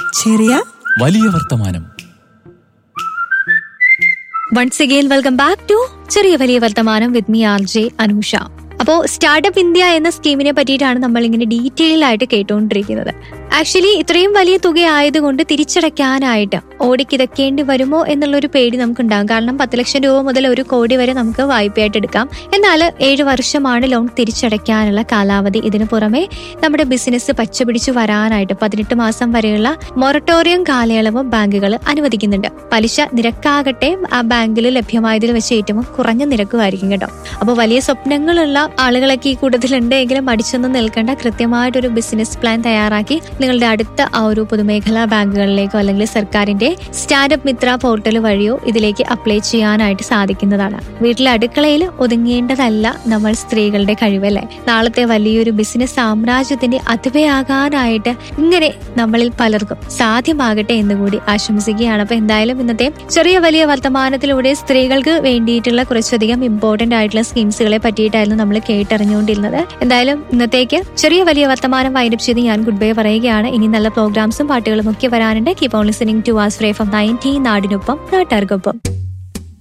ചെറിയ വലിയ വർത്തമാനം once again welcome back to ചെറിയ വലിയ വർത്തമാനം with me R J Anusha അപ്പോൾ സ്റ്റാർട്ടപ്പ് ഇന്ത്യ എന്ന സ്കീമിനെ പറ്റിയിട്ടാണ് നമ്മൾ ഇങ്ങനെ ഡീറ്റെയിൽ ആയിട്ട് കേട്ടുകൊണ്ടിരിക്കുന്നത് ആക്ച്വലി ഇത്രയും വലിയ തുക ആയതുകൊണ്ട് തിരിച്ചടയ്ക്കാനായിട്ട് ഓടിക്കിതക്കേണ്ടി വരുമോ എന്നുള്ളൊരു പേടി നമുക്കുണ്ടാകും കാരണം പത്ത് ലക്ഷം രൂപ മുതൽ ഒരു കോടി വരെ നമുക്ക് വായ്പയായിട്ട് എടുക്കാം എന്നാൽ ഏഴ് വർഷമാണ് ലോൺ തിരിച്ചടയ്ക്കാനുള്ള കാലാവധി ഇതിനു പുറമെ നമ്മുടെ ബിസിനസ് പച്ചപിടിച്ചു വരാനായിട്ട് പതിനെട്ട് മാസം വരെയുള്ള മൊറട്ടോറിയം കാലയളവ് ബാങ്കുകൾ അനുവദിക്കുന്നുണ്ട് പലിശ നിരക്കാകട്ടെ ആ ബാങ്കിൽ ലഭ്യമായതിൽ വെച്ച് ഏറ്റവും കുറഞ്ഞ നിരക്കുമായിരിക്കും കേട്ടോ അപ്പോൾ വലിയ സ്വപ്നങ്ങളുള്ള ആളുകളൊക്കെ ഈ കൂട്ടത്തിലുണ്ട് എങ്കിലും മടിച്ചൊന്നും നിൽക്കേണ്ട കൃത്യമായിട്ടൊരു ബിസിനസ് പ്ലാൻ തയ്യാറാക്കി നിങ്ങളുടെ അടുത്ത ആ ഒരു പൊതുമേഖലാ ബാങ്കുകളിലേക്കോ അല്ലെങ്കിൽ സർക്കാരിന്റെ സ്റ്റാൻഡപ്പ് മിത്ര പോർട്ടൽ വഴിയോ ഇതിലേക്ക് അപ്ലൈ ചെയ്യാനായിട്ട് സാധിക്കുന്നതാണ് വീട്ടിലെ അടുക്കളയിൽ ഒതുങ്ങേണ്ടതല്ല നമ്മൾ സ്ത്രീകളുടെ കഴിവല്ലേ നാളത്തെ വലിയൊരു ബിസിനസ് സാമ്രാജ്യത്തിന്റെ അതിവയാകാനായിട്ട് ഇങ്ങനെ നമ്മളിൽ പലർക്കും സാധ്യമാകട്ടെ എന്ന് കൂടി ആശംസിക്കുകയാണ് അപ്പൊ എന്തായാലും ഇന്നത്തെ ചെറിയ വലിയ വർത്തമാനത്തിലൂടെ സ്ത്രീകൾക്ക് വേണ്ടിയിട്ടുള്ള കുറച്ചധികം ഇമ്പോർട്ടന്റ് ആയിട്ടുള്ള സ്കീംസുകളെ പറ്റിയിട്ടായിരുന്നു നമ്മൾ കേട്ടറിഞ്ഞുകൊണ്ടിരുന്നത് എന്തായാലും ഇന്നത്തേക്ക് ചെറിയ വലിയ വർത്തമാനം വൈൻഡപ്പ് ചെയ്ത് ഞാൻ ഗുഡ് ബൈ പറയുകയാണ് ഇനി നല്ല പ്രോഗ്രാംസും പാട്ടുകളും ഒക്കെ വരാനുണ്ട് keep on listening to us ഫ്രേ ഫ്രം നയൻറ്റീൻ നാടിനൊപ്പം നാട്ടുകാർക്കൊപ്പം